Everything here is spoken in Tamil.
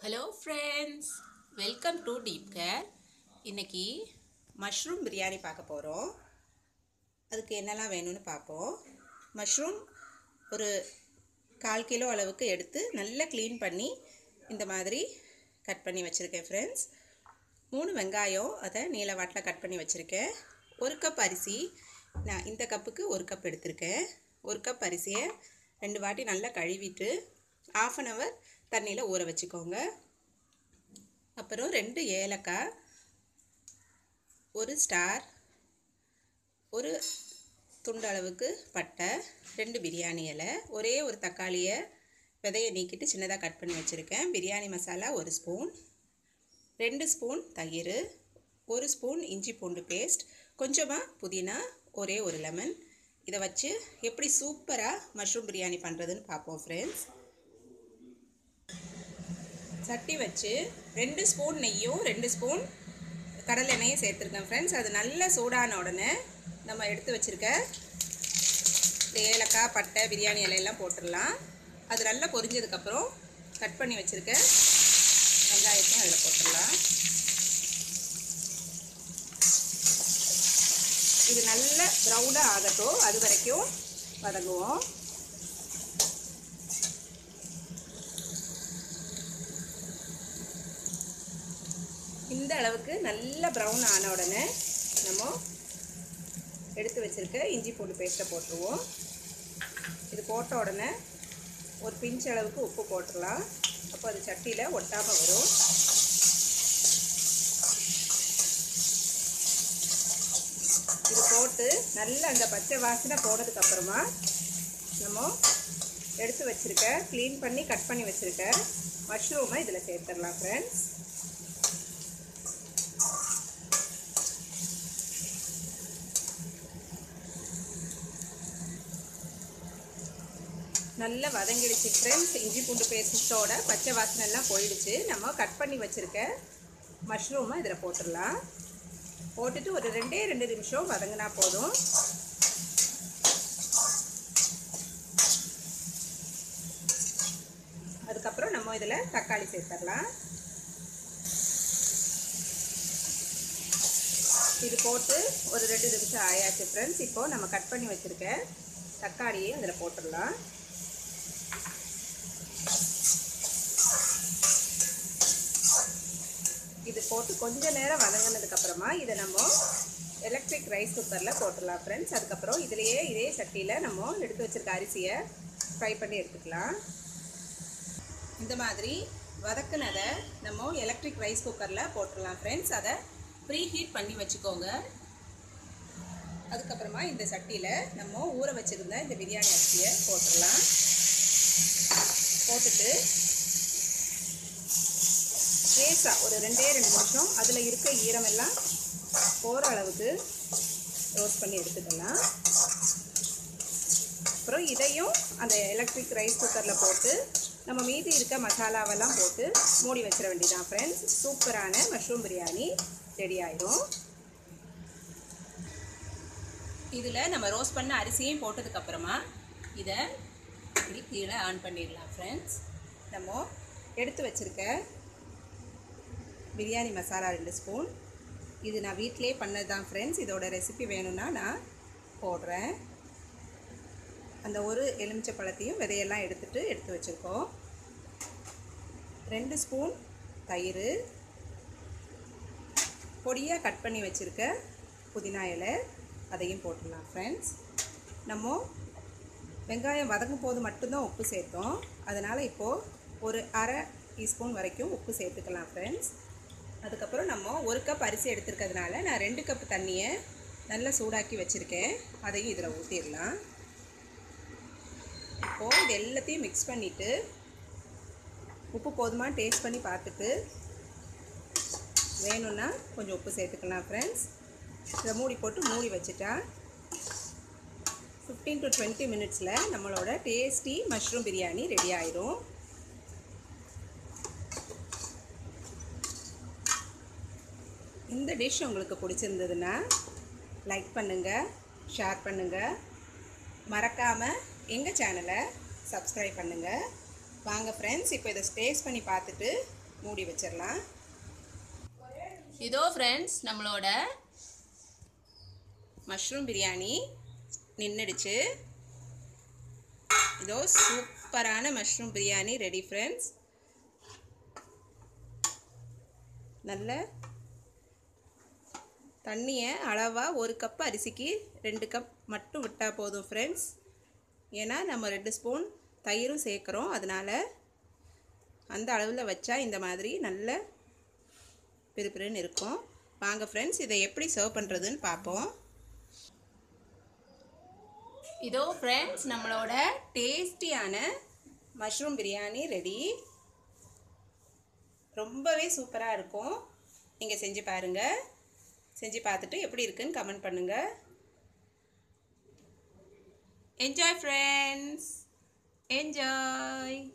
hello friends welcome to deep care இன்னைக்கு மஷ்ரூம் பிரியாணி பார்க்க போகிறோம் அதுக்கு என்னெல்லாம் வேணும்னு பார்ப்போம் மஷ்ரூம் ஒரு கால் கிலோ அளவுக்கு எடுத்து நல்லா க்ளீன் பண்ணி இந்த மாதிரி கட் பண்ணி வச்சுருக்கேன் ஃப்ரெண்ட்ஸ் மூணு வெங்காயம் அதை நீல வாட்டில் கட் பண்ணி வச்சுருக்கேன் ஒரு கப் அரிசி நான் இந்த கப்புக்கு ஒரு கப் எடுத்திருக்கேன் ஒரு கப் அரிசியை ரெண்டு வாட்டி நல்லா கழுவிட்டு ஆஃப் அன் ஹவர் தண்ணியில் ஊற வச்சுக்கோங்க அப்புறம் ரெண்டு ஏலக்காய் ஒரு ஸ்டார் ஒரு துண்டு அளவுக்கு பட்டை ரெண்டு பிரியாணி இலை ஒரே ஒரு தக்காளியை விதையை நீக்கிட்டு சின்னதாக கட் பண்ணி வச்சுருக்கேன் பிரியாணி மசாலா ஒரு ஸ்பூன் ரெண்டு ஸ்பூன் தயிர் ஒரு ஸ்பூன் இஞ்சி பூண்டு பேஸ்ட் கொஞ்சமாக புதினா ஒரே ஒரு லெமன் இதை வச்சு எப்படி சூப்பராக மஷ்ரூம் பிரியாணி பண்ணுறதுன்னு பார்ப்போம் ஃப்ரெண்ட்ஸ் சட்டி வச்சு ரெண்டு ஸ்பூன் நெய்யும் ரெண்டு ஸ்பூன் கடலை எண்ணெயும் சேர்த்துருக்கேன் ஃப்ரெண்ட்ஸ் அது நல்லா சூடான உடனே நம்ம எடுத்து வச்சுருக்க இந்த ஏலக்காய் பட்டை பிரியாணி இலையெல்லாம் போட்டுடலாம் அது நல்லா பொரிஞ்சதுக்கப்புறம் கட் பண்ணி வச்சுருக்க வெங்காயத்தையும் அதில் போட்டுடலாம் இது நல்ல ப்ரௌனாக ஆகட்டும் அது வரைக்கும் வதங்குவோம் இந்த அளவுக்கு நல்ல ப்ரௌன் ஆன உடனே நம்ம எடுத்து வச்சுருக்க இஞ்சி பூண்டு பேஸ்ட்டை போட்டுருவோம் இது போட்ட உடனே ஒரு பிஞ்ச் அளவுக்கு உப்பு போட்டுடலாம் அப்போ அது சட்டியில் ஒட்டாமல் வரும் இது போட்டு நல்லா அந்த பச்சை வாசனை போனதுக்கப்புறமா நம்ம எடுத்து வச்சுருக்க க்ளீன் பண்ணி கட் பண்ணி வச்சுருக்க மஷ்ரூமை இதில் சேர்த்துடலாம் ஃப்ரெண்ட்ஸ் நல்லா வதங்கிடுச்சு ஃப்ரெண்ட்ஸ் இஞ்சி பூண்டு பேஸ்ட்டோட பச்சை வாசனை எல்லாம் போயிடுச்சு நம்ம கட் பண்ணி வச்சுருக்க மஷ்ரூமை இதில் போட்டுடலாம் போட்டுட்டு ஒரு ரெண்டே ரெண்டு நிமிஷம் வதங்கினா போதும் அதுக்கப்புறம் நம்ம இதில் தக்காளி சேர்த்துடலாம் இது போட்டு ஒரு ரெண்டு நிமிஷம் ஆயாச்சு ஃப்ரெண்ட்ஸ் இப்போது நம்ம கட் பண்ணி வச்சுருக்க தக்காளியை அதில் போட்டுடலாம் இது போட்டு கொஞ்ச நேரம் வதங்கினதுக்கப்புறமா இதை நம்ம எலக்ட்ரிக் ரைஸ் குக்கரில் போட்டுடலாம் ஃப்ரெண்ட்ஸ் அதுக்கப்புறம் இதுலேயே இதே சட்டியில் நம்ம எடுத்து வச்சுருக்க அரிசியை ஃப்ரை பண்ணி எடுத்துக்கலாம் இந்த மாதிரி வதக்குனதை நம்ம எலக்ட்ரிக் ரைஸ் குக்கரில் போட்டுடலாம் ஃப்ரெண்ட்ஸ் அதை ப்ரீ ஹீட் பண்ணி வச்சுக்கோங்க அதுக்கப்புறமா இந்த சட்டியில் நம்ம ஊற வச்சுருந்த இந்த பிரியாணி அரிசியை போட்டுடலாம் போட்டுட்டு லேசாக ஒரு ரெண்டே ரெண்டு நிமிஷம் அதில் இருக்க ஈரமெல்லாம் போகிற அளவுக்கு ரோஸ்ட் பண்ணி எடுத்துக்கலாம் அப்புறம் இதையும் அந்த எலக்ட்ரிக் ரைஸ் குக்கரில் போட்டு நம்ம மீதி இருக்க மசாலாவெல்லாம் போட்டு மூடி வச்சிட வேண்டியதான் ஃப்ரெண்ட்ஸ் சூப்பரான மஷ்ரூம் பிரியாணி ரெடி ஆயிடும் இதில் நம்ம ரோஸ்ட் பண்ண அரிசியும் போட்டதுக்கப்புறமா இதை இப்படி கீழே ஆன் பண்ணிடலாம் ஃப்ரெண்ட்ஸ் நம்ம எடுத்து வச்சுருக்க பிரியாணி மசாலா ரெண்டு ஸ்பூன் இது நான் வீட்டிலே பண்ணது தான் ஃப்ரெண்ட்ஸ் இதோட ரெசிபி வேணும்னா நான் போடுறேன் அந்த ஒரு எலுமிச்சை பழத்தையும் விதையெல்லாம் எடுத்துகிட்டு எடுத்து வச்சுருக்கோம் ரெண்டு ஸ்பூன் தயிர் பொடியாக கட் பண்ணி வச்சுருக்க புதினா இலை அதையும் போட்டுடலாம் ஃப்ரெண்ட்ஸ் நம்ம வெங்காயம் வதங்கும் போது மட்டும்தான் உப்பு சேர்த்தோம் அதனால் இப்போது ஒரு அரை டீஸ்பூன் வரைக்கும் உப்பு சேர்த்துக்கலாம் ஃப்ரெண்ட்ஸ் அதுக்கப்புறம் நம்ம ஒரு கப் அரிசி எடுத்துருக்கிறதுனால நான் ரெண்டு கப் தண்ணியை நல்லா சூடாக்கி வச்சுருக்கேன் அதையும் இதில் ஊற்றிடலாம் இப்போது இது எல்லாத்தையும் மிக்ஸ் பண்ணிவிட்டு உப்பு போதுமா டேஸ்ட் பண்ணி பார்த்துட்டு வேணும்னா கொஞ்சம் உப்பு சேர்த்துக்கலாம் ஃப்ரெண்ட்ஸ் இதை மூடி போட்டு மூடி வச்சுட்டா ஃபிஃப்டீன் டு டுவெண்ட்டி மினிட்ஸில் நம்மளோட டேஸ்டி மஷ்ரூம் பிரியாணி ரெடி ஆயிரும் இந்த டிஷ் உங்களுக்கு பிடிச்சிருந்ததுன்னா லைக் பண்ணுங்கள் ஷேர் பண்ணுங்கள் மறக்காமல் எங்கள் சேனலை சப்ஸ்கிரைப் பண்ணுங்கள் வாங்க ஃப்ரெண்ட்ஸ் இப்போ இதை டேஸ்ட் பண்ணி பார்த்துட்டு மூடி வச்சிடலாம் இதோ ஃப்ரெண்ட்ஸ் நம்மளோட மஷ்ரூம் பிரியாணி நின்றுடுச்சு இதோ சூப்பரான மஷ்ரூம் பிரியாணி ரெடி ஃப்ரெண்ட்ஸ் நல்ல தண்ணியை அளவாக ஒரு கப் அரிசிக்கு ரெண்டு கப் மட்டும் விட்டால் போதும் ஃப்ரெண்ட்ஸ் ஏன்னா நம்ம ரெண்டு ஸ்பூன் தயிரும் சேர்க்குறோம் அதனால் அந்த அளவில் வச்சா இந்த மாதிரி நல்ல பிறுபிறுன்னு இருக்கும் வாங்க ஃப்ரெண்ட்ஸ் இதை எப்படி சர்வ் பண்ணுறதுன்னு பார்ப்போம் இதோ ஃப்ரெண்ட்ஸ் நம்மளோட டேஸ்டியான மஷ்ரூம் பிரியாணி ரெடி ரொம்பவே சூப்பராக இருக்கும் நீங்கள் செஞ்சு பாருங்கள் செஞ்சு பார்த்துட்டு எப்படி இருக்குன்னு கமெண்ட் பண்ணுங்கள் என்ஜாய் ஃப்ரெண்ட்ஸ் என்ஜாய்